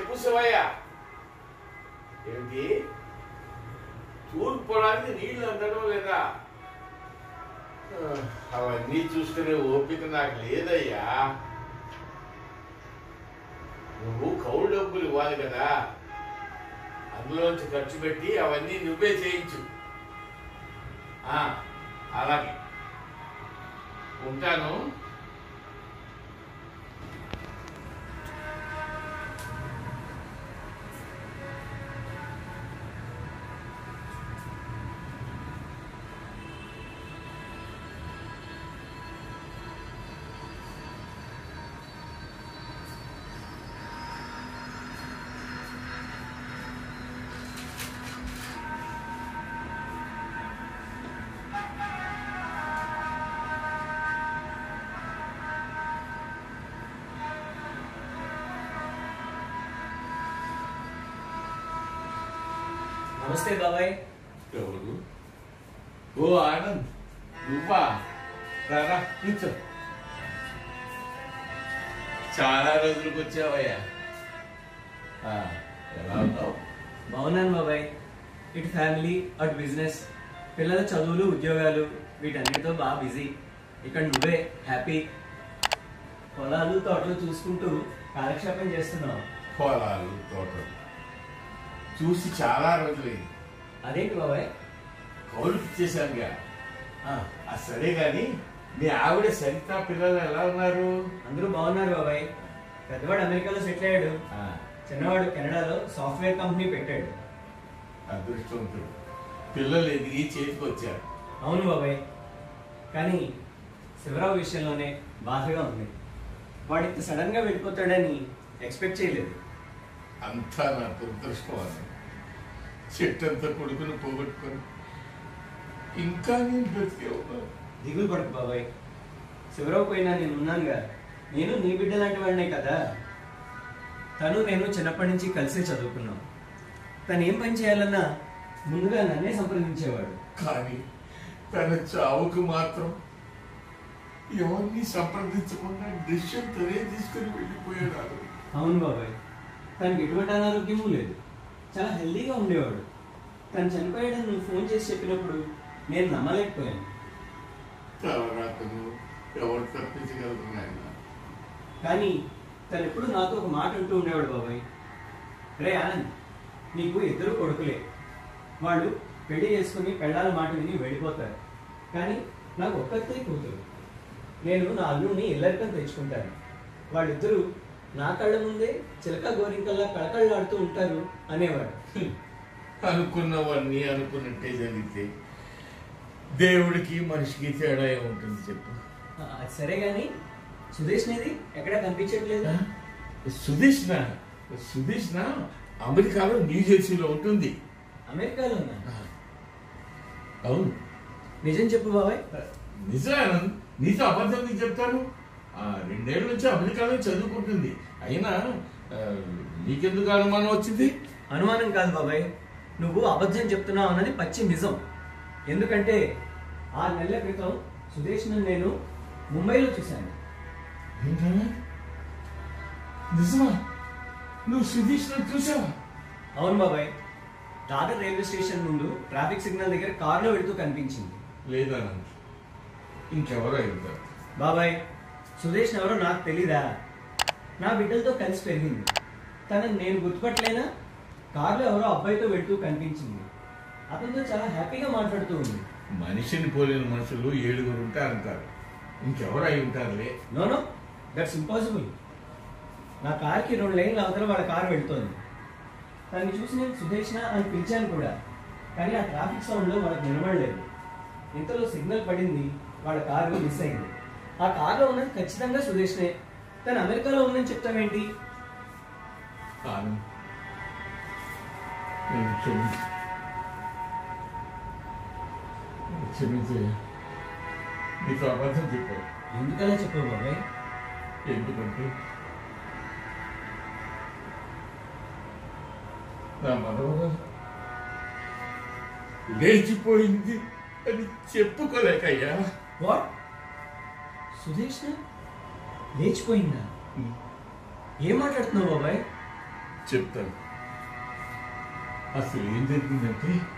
చెప్పు శివయ్య ఏమిటి తూర్పు పొలానికి నీళ్లు అందడం లేదా ఆ, అవన్నీ చూసుకునే ఓపిక నాకు లేదయ్యా నువ్వు కౌలు డబ్బులు ఇవ్వాలి కదా అందులోంచి ఖర్చు పెట్టి అవన్నీ నువ్వే చేయించు ఆ, అలాగే ఉంటాను నమస్తే బాబాయ్ ఎవరు ఓ ఆనంద్ నువ్వా రారా కూర్చో చాలా రోజులకు వచ్చావయ్యా ఆ, ఎలా ఉన్నావు బాగున్నాను బాబాయ్ ఇటు ఫ్యామిలీ అటు బిజినెస్ పిల్లల చదువులు ఉద్యోగాలు వీటన్నిటితో బాగా బిజీ ఇక్కడ నువ్వే హ్యాపీ పొలాలు తోటలు చూసుకుంటూ కాలక్షేపం చేస్తున్నావు పొలాలు తోటలు చూసి చాలా రోజులైంది అదేంటి బాబాయ్ కౌలుకి ఇచ్చేసానుగా ఆ, ఆ సరే గాని మీ ఆవిడ సరిత పిల్లలు ఎలా ఉన్నారు అందరూ బాగున్నారు బాబాయ్ పెద్దవాడు అమెరికాలో సెటిల్ అయ్యాడు ఆ, చిన్నవాడు కెనడాలో సాఫ్ట్వేర్ కంపెనీ పెట్టాడు అదృష్టవంతుడు పిల్లలు ఎదిగి చేతికి వచ్చారు అవును బాబాయ్ కానీ శివరావు విషయంలోనే బాధగా ఉంది వాడు ఇంత సడన్ గా వెళ్ళిపోతాడని ఎక్స్పెక్ట్ చేయలేదు అంతా నా దురదృష్టం అని చెట్టంతా కొడుకుని పోగొట్టుకొని ఇంకా నేను బ్రతికే ఉన్నాను దిగులు పడకు బాబాయ్ శివరావు పోయినా నేను ఉన్నానుగా నేను నీ బిడ్డ లాంటి వాడినే కదా తను నేను చిన్నప్పటి నుంచి కలిసే చదువుకున్నాం తను ఏం పని చేయాలన్నా ముందుగా నన్నే సంప్రదించేవాడు కానీ తన చావుకు మాత్రం ఎవరిని సంప్రదించకుండా డిసిషన్ తనే తీసుకుని వెళ్ళిపోయాడు ఆ రోజు. అవును బాబాయ్ తనకి ఎటువంటి అనారోగ్యము లేదు చాలా హెల్దీగా ఉండేవాడు తను చనిపోయాడని నువ్వు ఫోన్ చేసి చెప్పినప్పుడు నేను నమ్మలేకపోయాను తలరాతను ఎవరు తప్పించగలరు నాయన కానీ తను ఎప్పుడు నాతో ఒక మాట అంటూ ఉండేవాడు బాబాయ్ రే ఆనంద్ నీకు ఇద్దరు కొడుకులే వాళ్ళు పెళ్లి చేసుకుని పెళ్ళాల మాట విని వెళ్ళిపోతారు కానీ నాకు ఒక్కతే కూతురు నేను నా అల్లుడిని ఇల్లరికం తెచ్చుకుంటాను వాళ్ళిద్దరూ నా కళ్ళ ముందే చిలక గోరింకల్లా కళకళలాడుతూ ఉంటారు అనేవాడు అనుకున్నవన్నీ అనుకున్నట్టే జరిగితే దేవుడికి మనిషికి తేడా ఏముంటుంది చెప్పు ఆ, అది సరే గాని సుదేష్ నేది ఎక్కడా కనిపించట్లేదు సుధీష్ణ సుధీష్ణ అమెరికాలో న్యూ జెర్సీలో ఉంటుంది అమెరికాలో ఉన్నా అవును నిజం చెప్పు బాబాయ్ నిజానంద్ నీతో అబద్ధం నీకు చెప్తాను ఆ రెండేళ్ల నుంచి అమెరికాలో చదువుకుంటుంది అయినా ఆ, నీకెందుకు అనుమానం వచ్చింది అనుమానం కాదు బాబాయ్ నువ్వు అబద్ధం చెప్తున్నావు అన్నది పచ్చి నిజం ఎందుకంటే ఆరు నెలల క్రితం సుదేష్ను నేను ముంబైలో చూశాను ఏంటా నిజమా నువ్వు సుధీష్ణ చూసావా అవును బాబాయ్ దాదర్ రైల్వే స్టేషన్ ముందు ట్రాఫిక్ సిగ్నల్ దగ్గర కారులో వెళుతూ కనిపించింది లేదనంద్ ఇంకెవరో వెళ్తారు బాబాయ్ సుదేష్ ఎవరో నాకు తెలీదా నా బిడ్డలతో కలిసి పెరిగింది తనని నేను గుర్తుపట్టలేనా కారులో ఎవరో అబ్బాయితో వెళ్తూ కనిపించింది అతనితో చాలా హ్యాపీగా మాట్లాడుతూ ఉంది మనిషిని పోలిన మనుషులు ఏడుగురు ఉంటారంటారు ఇంకెవరు అయి ఉంటారులే నో నో దట్స్ ఇంపాసిబుల్ నా కార్కి రెండు లైన్ల అవతల వాళ్ళ కారు వెళ్తోంది తనని చూసి నేను సుదేష్ణ అని పిలిచాను కూడా కానీ ఆ ట్రాఫిక్ సౌండ్లో వాళ్ళకి వినబడలేదు ఇంతలో సిగ్నల్ పడింది వాళ్ళ కారు మిస్ అయింది ఆ కారులో ఉన్నది ఖచ్చితంగా సుదేష్నే తను అమెరికాలో ఉందని చెప్తావేంటి కాను నన్ను క్షమించు నన్ను క్షమించు నీకు అబద్ధం చెప్పాను ఎందుకలా చెప్పావు బాబాయ్ ఎందుకంటే నా మనవరాలు లేచిపోయింది అని చెప్పుకోలేకయ్యా వాట్ సుదేష్ణ లేచిపోయిందా ఏం మాట్లాడుతున్నావు బాబాయ్ చెప్తాను అసలు ఏం జరిగిందంటే